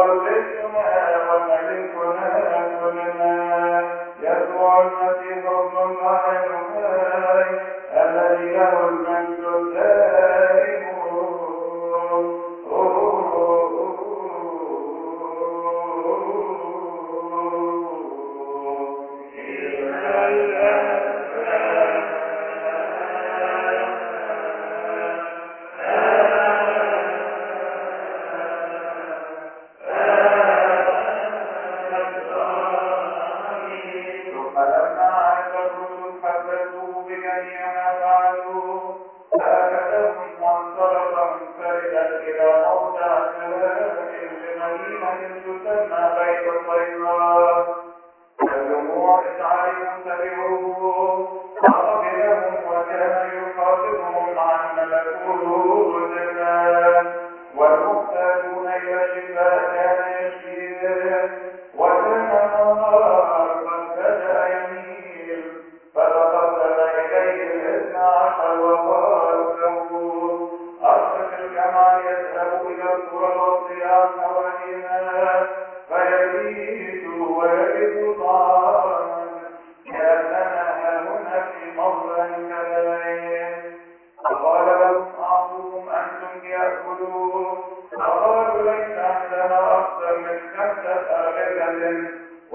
مخلصنا وملكنا كلنا يسوع المسيح ابن الله الحي الذي له المجد الدائم ثم لما عرف الرسل حدثوه بجميع ما فعلوا فأخذهم وانصرف منفردا إلى موضع سلام لمدينة تسمى بيت الطيران الجموع إسعارهم تبعوه فقبلهم وكان يخاطبهم عن ملكوت الزمان والمحتاجون إلى الشفاء كان يشفيهم وكان النهار قد بدأ يميل فتقدم إليه الاثنى عشر وقال له أصرف الجمع يذهب إلى القرى والضياع حوالينا فيبيت ويجد طعاما لأننا هنا في موضع كذلك فقال لهم أعطوهم أنتم ليأكلوا فقالوا ليس عندنا أكثر من خمسة أرغفة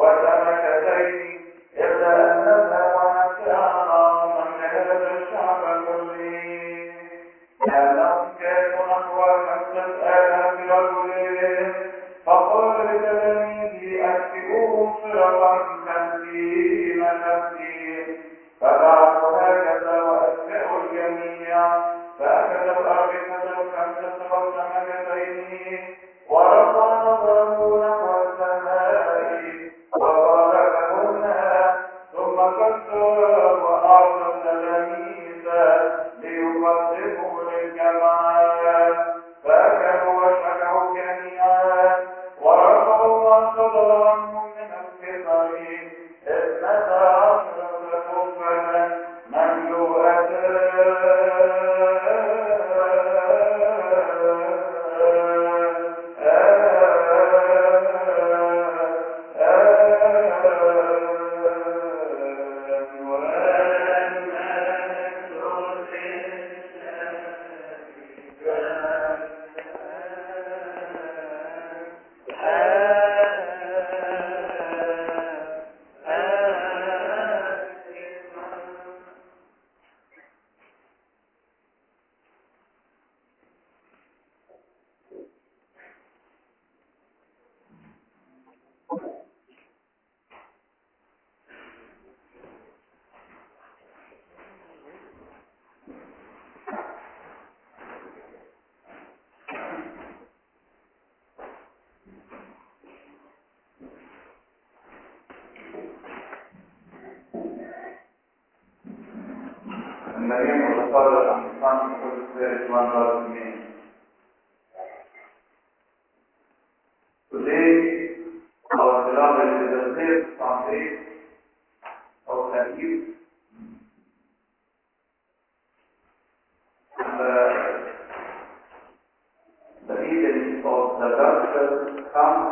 وسمكتين إلا أن نذهب ونبتاع طعاما لهذا الشعب كله لأنهم كانوا نحو خمسة آلاف رجل فقال لتلاميذه أكفئوهم صرفا خمسين خمسين فبعثوا هكذا وأتبعوا الجميع فأخذ الأربعة الخمسة والسمكتين ورفع نظره نحو السماء وقال لهن ثم كسر وأعطى التلاميذ ليقدموا للجماعة فأكلوا وشكوا جميعا ورفعوا ما صدر عنهم من الفطر اثنتا عشرة كفة النبي متصدر عن إسلام كل سيرة one thousand minutes. Today, our beloved is the fifth Sunday of Hadith. And uh, the reading of the gospel comes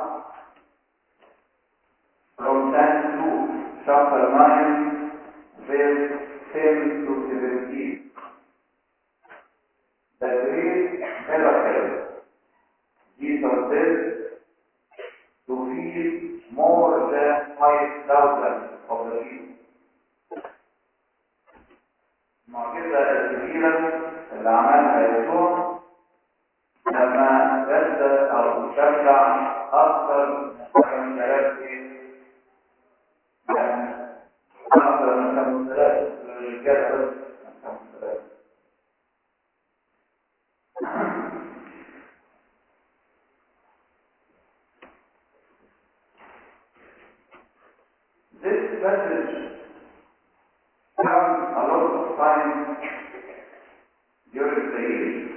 from St. Luke, chapter 9, verse 10 to 17. The great miracle Jesus did to feed more than 5,000 of the people. المعجزة الكبيرة اللي عملها يسوع لما جدد أو شجع أكثر من ثلاث يعني أكثر من خمس ثلاث للرجال بس من خمس ثلاث This message comes a lot of times during the year.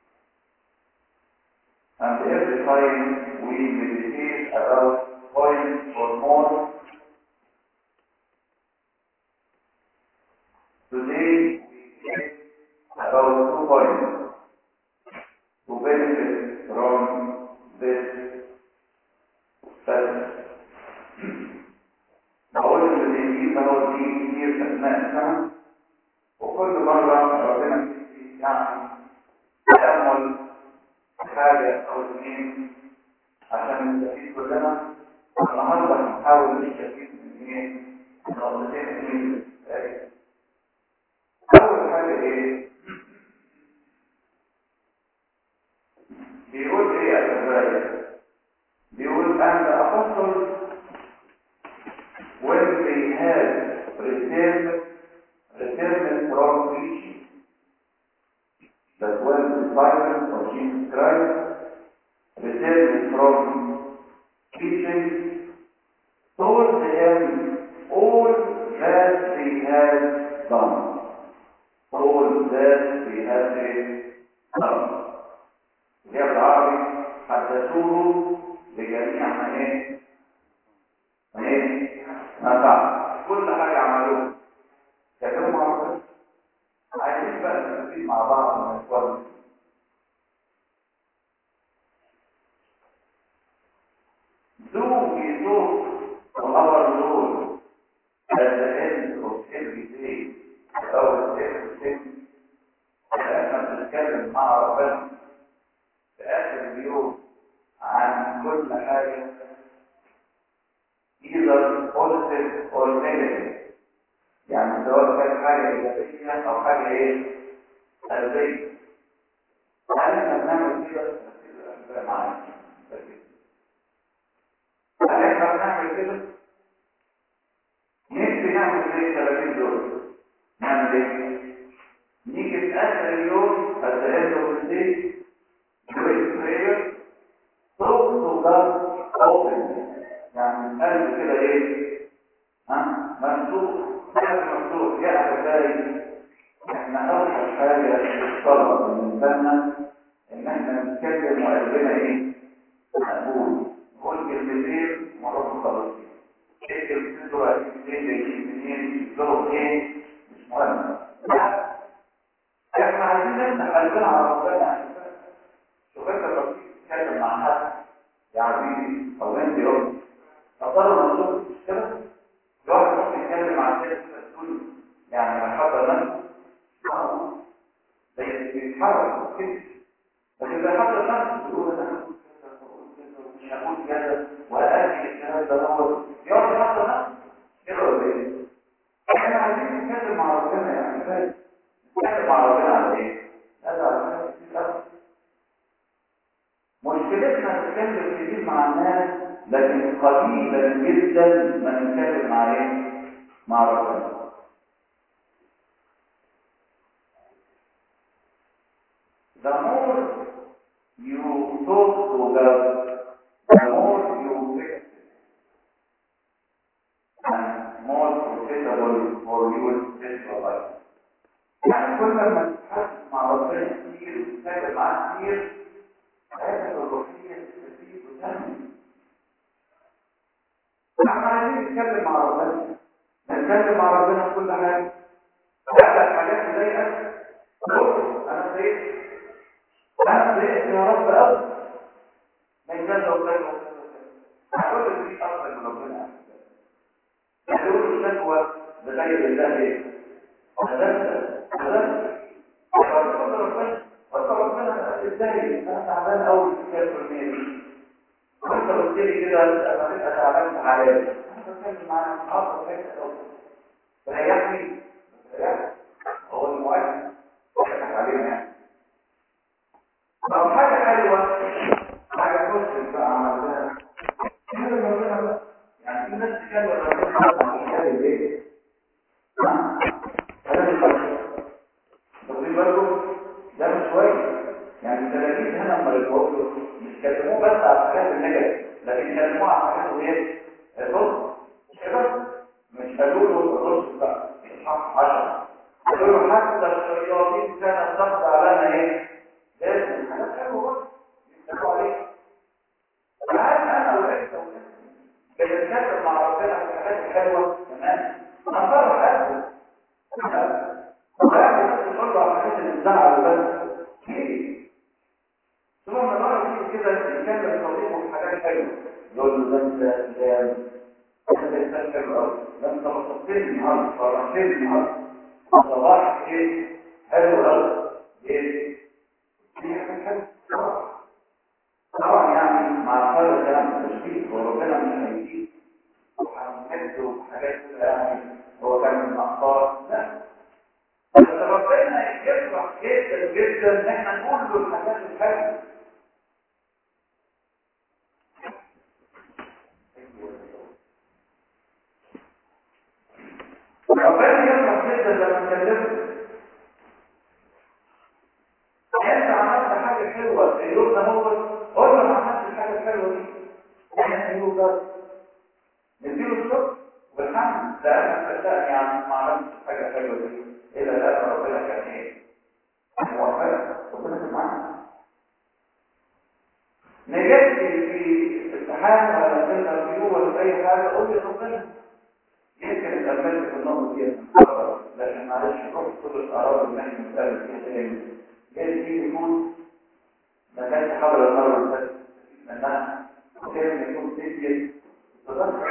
And every time we meditate about point or more, today we take about two points to benefit from this حاجة أو اثنين عشان نستفيد كلنا النهارده هنحاول نستفيد من ايه؟ من نقطتين اثنين أول حاجة ايه؟ بيقول ايه يا شباب؟ بيقول أن أفصل when they had returned returned from preaching that when the disciples of Jesus Christ returned from preaching told them all that they had done all that they had done اللي هي بالعربي حدثوه بجميع ما ايه ما ايه ما فعل كل حاجة عملوها كلموا مع بعض عايزين بقى نستفيد مع بعض من الكون Do we talk of our Lord at the end of every day أو everything احنا بنتكلم مع ربنا في آخر اليوم عن كل حاجة either positive or negative يعني سواء كانت حاجة إيجابية أو حاجة إيه سلبية هل احنا بنعمل كده معاك هل احنا بنعمل كده نفسي نعمل زي الثلاثين دول نعمل ايه نيجي في اخر اليوم at the end of the day great prayer talk to God open يعني القلب كده ايه ها مفتوح قلب مفتوح يا احبائي احنا اوحش حاجه في الصلاه بالنسبه لنا ان احنا نتكلم وقلبنا ايه مقبول نقول كلمتين ونروح مخلصين ايه كلمتين دول هتيجي منين جايين منين لهم ايه مش مهم لا احنا عايزين نفتح قلبنا على ربنا شوف انت لما تيجي تتكلم مع حد يا عزيزي او انت يوم أصلا منظور مش كده الواحد ممكن يتكلم عن كده تقول يعني من حضر نفسه اه بيتحرك كده لكن إذا حضر نفسه يقول انا مش هقول كذا ولا اجي الكلام ده هو يقعد يحضر نفسه كده ولا ايه؟ احنا عايزين نتكلم مع ربنا يعني فاهم نتكلم مع ربنا على ايه؟ هذا على كتير قوي مشكلتنا نتكلم كتير مع الناس لكن قليلا جدا ما نتكلم مع ايه؟ مع ربنا The more you talk to God, the more you fix and more profitable for your spiritual life. يعني كل ما تتحدث مع ربنا كتير وتتكلم معاه كتير حياتك الروحية تستفيد وتنمي. احنا عايزين نتكلم مع ربنا نتكلم مع ربنا في كل حاجة. تعمل حاجات تضايقك قول انا ضايقت انا ضايقت يا رب قوي من كذا وكذا وكذا هقول دي اكتر من ربنا هتقول الشكوى بغير الله ايه؟ هدفت هدفت يقول ربنا قلت ربنا ازاي انا تعبان قوي في كذا الميل وانت قلت لي كده انا تبقى تعبان عليا انا بتكلم معاك افضل حته قوي ريحني ريحني هو المؤلف ضحك علينا يعني طب حاجه حلوه حاجه تخش بقى عملناها كلمه ربنا بقى يعني في ناس تكلم ربنا عن الحاجه دي ها كلام الخير واخدين بالكم ده مش كويس يعني التلاميذ هنا لما يقولوا مش كلموه بس على الحاجات النجاة لكن كلموه على الحاجات ايه؟ الرسل مش كده؟ مش قالوا له الرسل بقى اصحاح 10 قالوا له حتى الشياطين كانت تخضع لنا ايه؟ لازم حاجات حلوه بقى يفتحوا عليه هل انا وانت وانت بنتكلم مع ربنا في الحاجات الحلوه تمام نفرح قلبه ويعني بس نقول له على الحاجات اللي بتزعل بس ليه؟ ثم مرة يجي كده يتكلم صديقه في حاجات حلوه يقول له ده انت ده انت انسان حلو قوي ده انت بسطتني النهارده فرحتني النهارده صباحك ايه؟ حلو قوي ايه؟ دي حاجه حلوه هيجيب وربنا مش هيجيب وهنمده بحاجات كده يعني هو كان من الاخطار لا بس ربنا يفرح جدا جدا ان احنا نقول له الحاجات الحلوه ربنا يفرح جدا لما نكلمه انت عملت حاجه حلوه اليوم ده هو قول له انا عملت الحاجه الحلوه دي احنا نديله ده نديله الشكر والحمد ده انا صدقني يعني ما عملتش الحاجه الحلوه دي الا لا ربنا كان ايه موفق ربنا كان معانا نجحت في امتحان ولا في انترفيو ولا في اي حاجه قول لي ربنا يمكن اتأملت في النقطة دي لكن معلش روح كل الأراضي اللي احنا بنتقابل فيها تاني جاي دي يكون ما كانش حاضر المرة اللي فاتت منها وكان يكون سيدي تذكر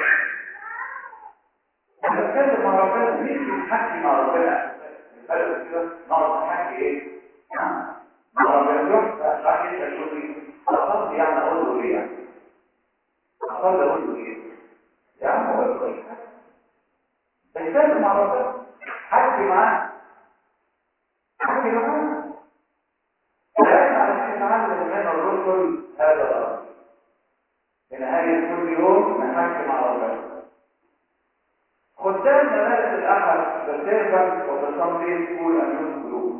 احنا بنتكلم مع ربنا مين بيتحكي مع ربنا الفرق كده نقعد نحكي ايه؟ مع ربنا يروح راح يسأل شو لي أصلي يعني أقول له ايه يعني؟ أصلي أقول له ايه؟ يا عم أقول له ايه؟ بيتكلم مع ربنا حكي معاه حكي معاه لأن علشان نتعلم من الرسل هذا الأمر في نهاية كل يوم نحكي مع ربنا خدام مدارس الأحد the servants of the Sunday school and youth group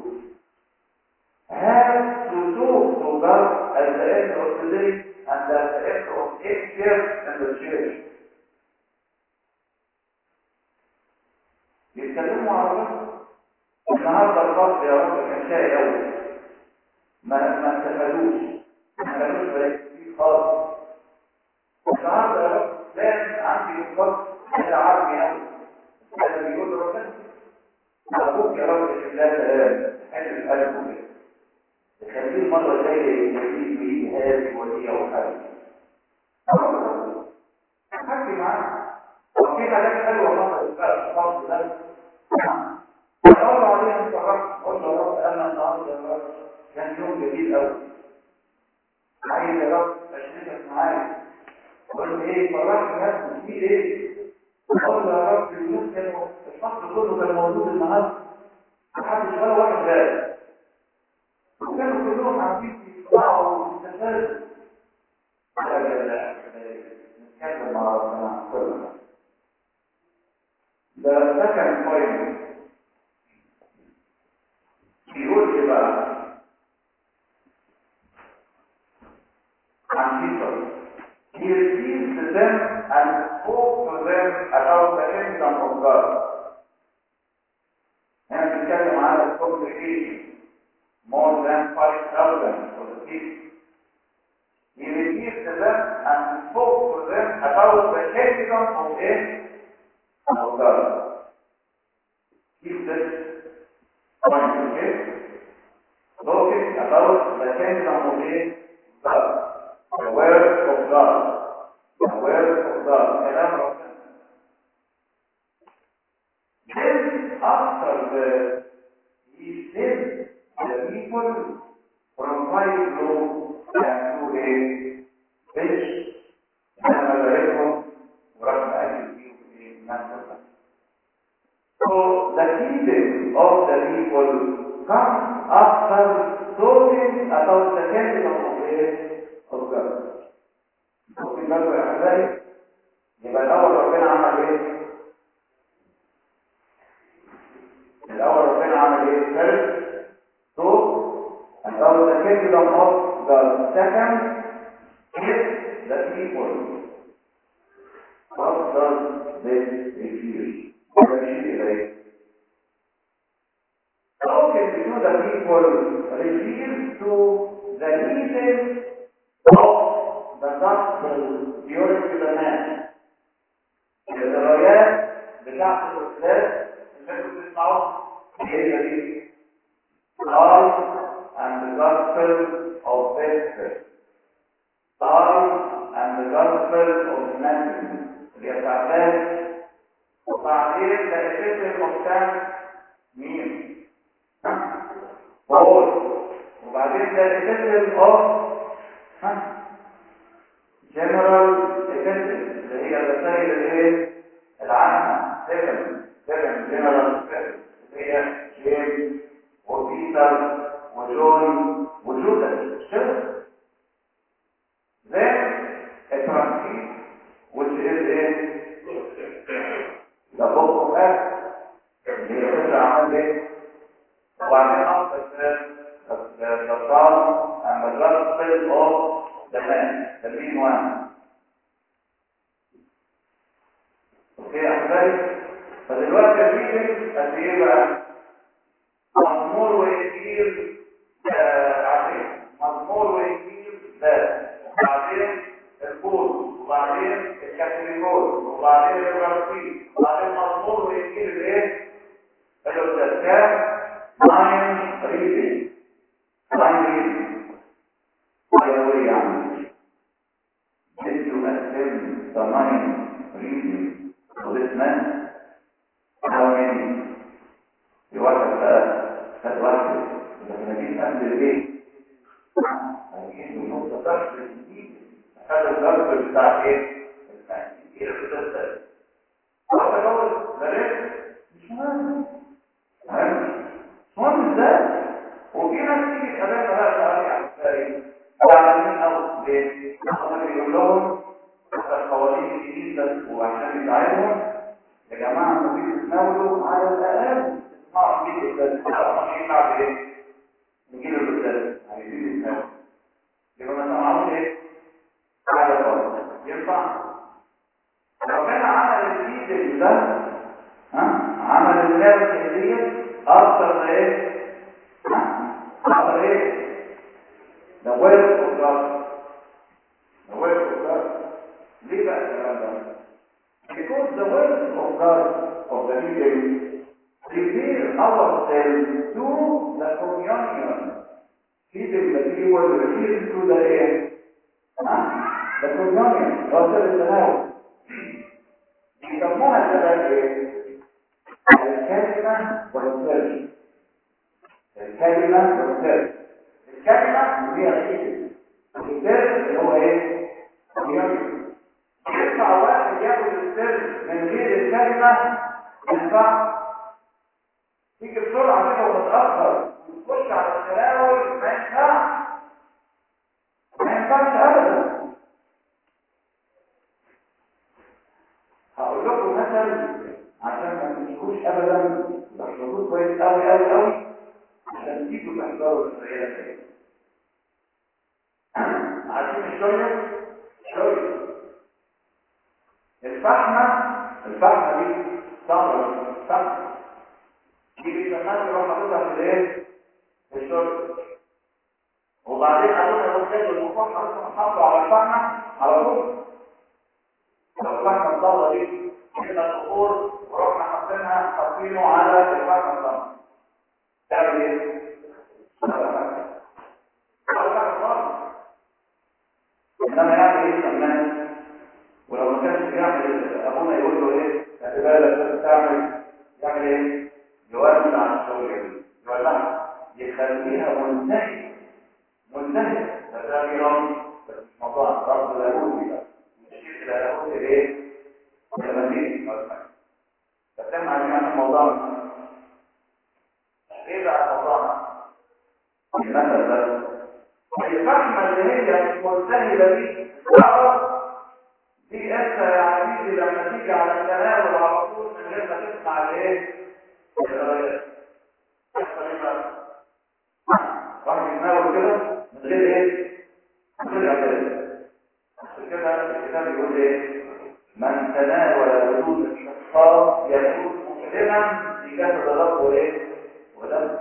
have to talk to God at the end of the day and at the end of each year in the church يتكلموا مع ربنا النهارده الفصل يا رب كان شاي قوي ما ما استفادوش ما كانوش مركزين خالص النهارده يا رب لازم عندي الفصل انا عارفني قوي هذا بيقول لربنا ابوك يا رب في الله سلام حلو قلبه كده تخليه المره الجايه يجيب ويجي هادي وديع وحاجه حكي معاه وفي حاجات حلوه حصلت بقى في الفصل ده أدور عليها انت قلت يا رب أنا النهارده يا رب كان يوم جميل قوي عايز يا رب أشركك معايا قلت إيه فرحت نفسي في إيه؟ قلت يا رب اليوم كان الفصل كله كان موجود النهارده محدش ولا واحد غاب وكانوا كلهم عارفين يسمعوا ويستفادوا لا لا لا نتكلم مع ربنا كلنا The second point بيقول ايه بقى عن people he received them and spoke to them about the kingdom of God هنا بنتكلم على congregation more than 5,000 of the people he received them and spoke to them about the kingdom of of God keep this point, okay? Talking about the kingdom of God, the word of God, the word of God, كلام ربنا. Then after the he sent the people from five loaves and to a fish, لما بقيتهم ورحنا أكل فيهم في الناس So the kingdom of the people comes after talking about the kingdom of the of God. واخدين بالكم يا احبائي؟ يبقى الاول ربنا عمل ايه؟ الاول ربنا عمل ايه؟ first talk about the kingdom of God. Second, is the people. What does this refuse? Talking to the people refers to the leading of the gospel during the man. الروايات بتاعت الرسالات اللي انتوا بتسمعوها هي دي Life and the gospel of Vesper. Life and the gospel of Matthew. اللي هي بتاعت وبعدين الاسم المختلف مين؟ بول وبعدين ده الاسم اوف جنرال الكتب اللي هي الرسائل الايه العامة سيفن سيفن جنرال اللي هي جيمس وبيتر وجون وجودس كده then a transit which is a the book of Acts اللي هي قصة عمل ايه وبعدين أخذ the Psalm and the Gospel of the man the mean one اوكي يا احبابي فدلوقتي الريدنج قد ايه بقى مضمور وانجيل عظيم مضمور وانجيل ده وبعدين البول وبعدين الكاثوليكون وبعدين الرسول وبعدين مضمور وانجيل الايه القداس ناين ريدنج ناين ريدنج ايوه يعني did you attend the nine reading for this man how many في واحد بقى خد واحد لما نجيب قبل البيت هنجيب نقطة ضغط جديد هذا الضغط بتاع ايه؟ التأثير بتبدأ واحد اول بلاش مش مهم مش مهم ازاي وفي ناس تيجي تقابلنا بقى تعالي احسائي تعلمين او ليه؟ احنا بيقول لهم القوانين الجديدة وعشان يساعدهم يا جماعة لما تيجي تتناولوا على الأقل تسمعوا نجيب الأستاذ تعرفوا ماشيين بعد إيه؟ نجيب الأستاذ عايزين يتناولوا يبقى ما سمعوش إيه؟ على خالص ينفع؟ ربنا عمل الجديد ده ها؟ عمل الناس الجديد أكثر من إيه؟ ها؟ أكثر إيه؟ ده ويل أوف جاد ده ويل أوف جاد ليه بقى الكلام ده؟ Because the words of God of the Bible reveal ourselves to the communion. Keeping the people revealed to the air. Huh? The communion, رسل التناول. يسموها الشباب ايه؟ الكلمة والسر. الكلمة والسر. الكلمة هي الحكمة. السر اللي هو ايه؟ communion. ينفع واحد ياخد السر من غير الكلمة ينفع تيجي بسرعة كده وتتأخر وتخش على التناول ما ينفعش ما ينفعش أبدا هقول لكم مثل عشان ما تمسكوش أبدا تحفظوه كويس أوي أوي أوي عشان تيجوا تحضروا الرسالة تاني عارفين الشوية؟ شوية الفحمة الفحمة دي صغرى فحمة دي بيسمى يروح حاططها في الايه؟ في الشرب وبعدين ابونا يروح جايب المصباح حاطه على الفحمة على طول لو الفحمة الصغرى دي جبنا الصخور ورحنا حاطينها حاطينه على الفحمة الصغرى تعمل ايه؟ انما يعمل ايه كمان ولو ما كانش بيعمل ابونا يقول له ايه خلي بالك انت تعمل يعمل ايه يولع الشغل دي يولعها يخليها منتهي منتهي فده بيرم بس مش موضوع رب لاهوتي بقى يشير الى لاهوتي ايه المسيح بتكلم عن يعني موضوعنا ايه بقى موضوعنا المثل ده الفحمه اللي هي مش منتهيه دي تعرف دي انت يا عزيزي لما تيجي على التناول على طول من غير ما تسمع الايه القرايات يحصل ايه بقى واحد يتناول كده من غير ايه من غير قرايات عشان كده الكتاب بيقول ايه من تناول وجود الشخصات يكون مسلما في جسد الرب وايه ودم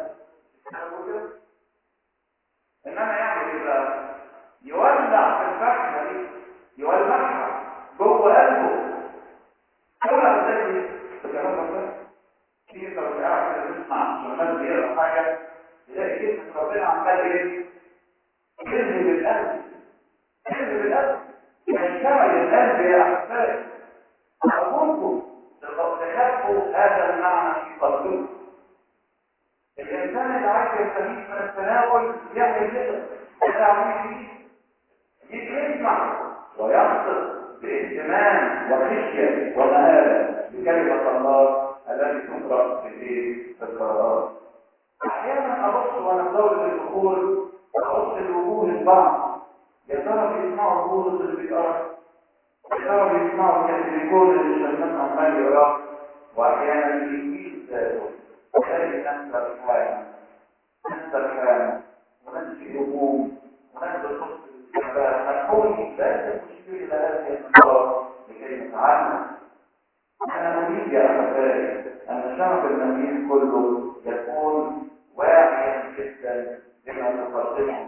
انما يعمل ايه بقى يولع في الفحمه دي يولعها جوه قلبه اولى ازاي الكلام ده في لو قاعد كده بيسمع شغلات بيقرا حاجه يلاقي جسم ربنا عمال ايه يذهب القلب يذهب القلب يشتغل القلب يا احبابي ارجوكم تخافوا هذا المعنى في قلبكم الانسان اللي عايز يستفيد من التناول يعمل كده يعمل ايه يسمع وينطق باسم اهتمام وخشيه ومهابه بكلمه الله التي تقرا في الايه؟ في القراءات احيانا ابص وانا في دوله الدخول ابص لوجوه البعض يا ترى بيسمعوا البولس اللي بيقرا يا ترى بيسمعوا الكاتوليكون اللي شغال عمال يقرا واحيانا الانجيل ذاته وتلاقي ناس الحال ناس الحال وناس في هموم وناس بتبص هنقول لا تشير الى هذه الصلاه لكي نتعلم انا نريد يا احبائي ان شعب المسيح كله يكون واعيا جدا بما تقدمه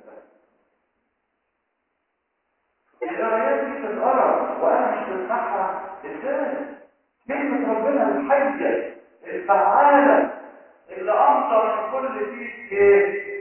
القرايات دي تتقرا وانا مش بسمعها ازاي كلمه ربنا الحيه الفعاله اللي انصر من كل فيه ايه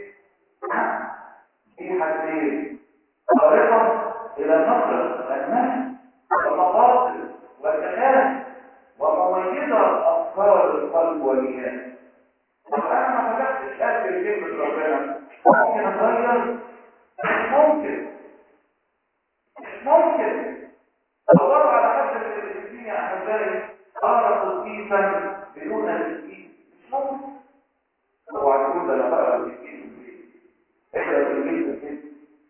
في حاجتين طريقه الى نصر النفس والمفاصل والكلام ومميزه افكار القلب والنيات لو انا ما فتحتش قلبي لكلمه ربنا ممكن اتغير مش ممكن مش ممكن دوروا على حد من الاسلاميين يا احبائي قرأ قديسا بدون الاسلام مش ممكن هو هتقول ده انا بقرا الاسلام اقرا الانجيل في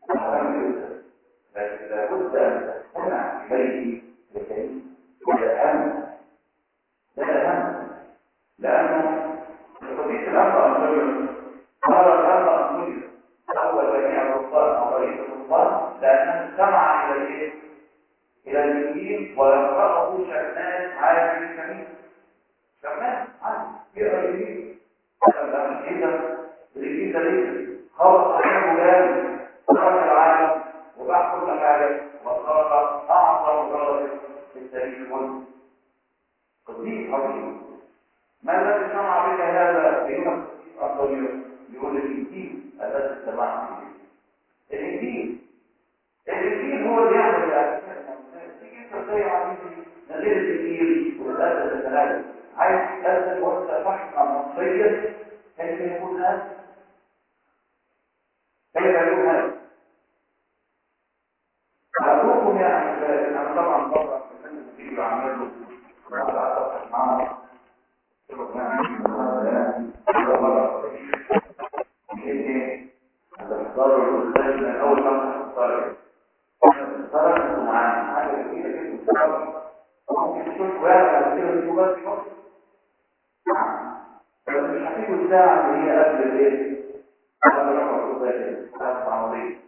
لكن لابد ان تستمع اليه لكي يفهم ده الاهم لانه قضيه الامر انطونيوس قال الامر انطونيوس اول جميع الرهبان او رئيس الرهبان لانه استمع الى ايه؟ الى الانجيل ويقراه شماس عادي الكنيسه شماس عادي يقرا الانجيل لما الانجيل ده الانجيل ده ليه؟ خلص عليه جامد ترك العالم وباع كل حاجه وصار اعظم درجه في التاريخ كله قديس عظيم ما الذي صنع بك هذا في يوم القديس انطونيوس يقول الانجيل الذي استمعت اليه الانجيل الانجيل هو اللي يعمل الاساس تيجي انت زي عزيزي نزيل الانجيل وتتاسس الثلاثه عايز تتاسس وانت فحمه مصريه كيف يكون هذا كيف يكون هذا أرجوكم يا أحبائي أنا طبعا بره من الفيديو عمله وأنا أتفق معه هتختاروا الأستاذ من أول مرة هتختاروا هتختاروا أنتوا معانا حاجة جديدة جدا ممكن تشوف واحد على كده تشوف بس بس مش هتيجوا الساعة اللي هي قبل الإيه؟ قبل رقم الأستاذ قبل عملية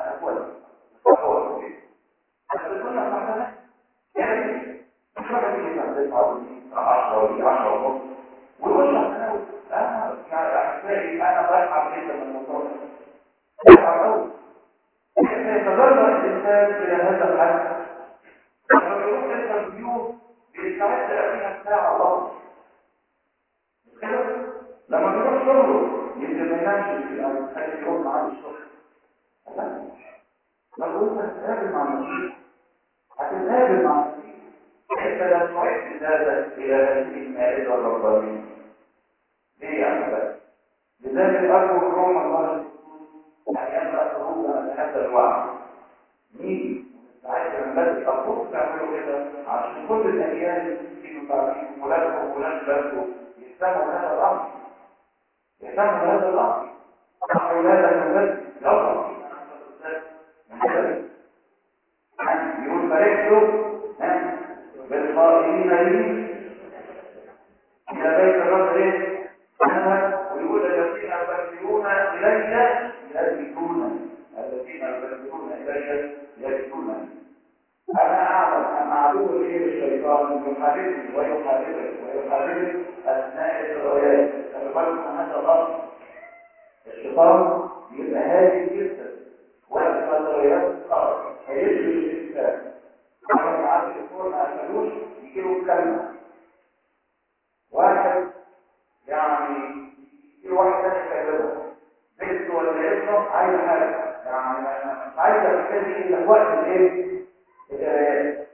أقول بس كنا فاهمين يعني مش واحد يجي على 9 10 ولا 10 ونص ويقول لك انا انا يعني انا بتعب جدا من الموضوع بتعب قوي يتدرب الانسان الى هذا الحد لما بيروح انترفيو بيستعد فيها ساعه الله كده لما بيروح شغله يمكن ما ينامش في الاول خلي يقوم معاه الشغل لا لو انت هتتقابل مع المسيح هتتقابل مع المسيح انت لو تعبت هذا الى هذه المائده الربانيه ليه يا احباب لذلك ارجو روما الله احيانا اخرجنا من هذا الوعي نيجي عايز من بدري ارجوك تعملوا كده عشان كل الاجيال اللي تيجي بعدين ولادكم وولاد ولادكم يفهموا هذا الامر يفهموا هذا الامر اولادك من بدري يلا يقول فرحت بالقائمين لي إلى بيت الرب إيه؟ ويقول الذين يبشرون إلي يجدون الذين يبشرون إلي يجدون أنا أعلم أن عدو إيه الشيطان يحاربني ويحاربني ويحاربني أثناء الروايات فبالكم هذا الأمر الشيطان يبقى هادي جدا وقت الروايات الأرض هيجري الإنسان واحد معاه تليفون ما قفلوش يجي له كلمه واحد يعني يجي له واحد ثاني يكلمه بنته ولا ابنه عايز حاجه يعني مش عايز الحكايه دي الا في وقت الايه؟ القرايات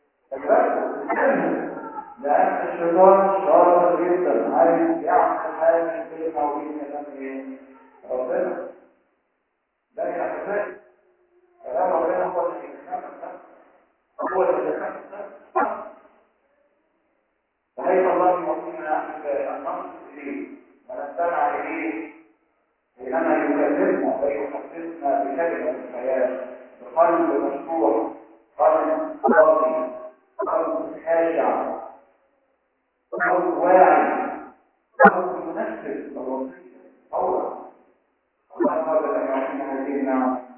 لان الشيطان شاطر جدا عايز يعمل حاجه بيننا وبين كلام ايه؟ ربنا لا يا احبائي كلام ربنا هو اللي هو اللي الحياة بقلب مفتوح قلب راضي قلب خاشع قلب واعي قلب ينفذ الوصية فورا الله قال لك هذه النعم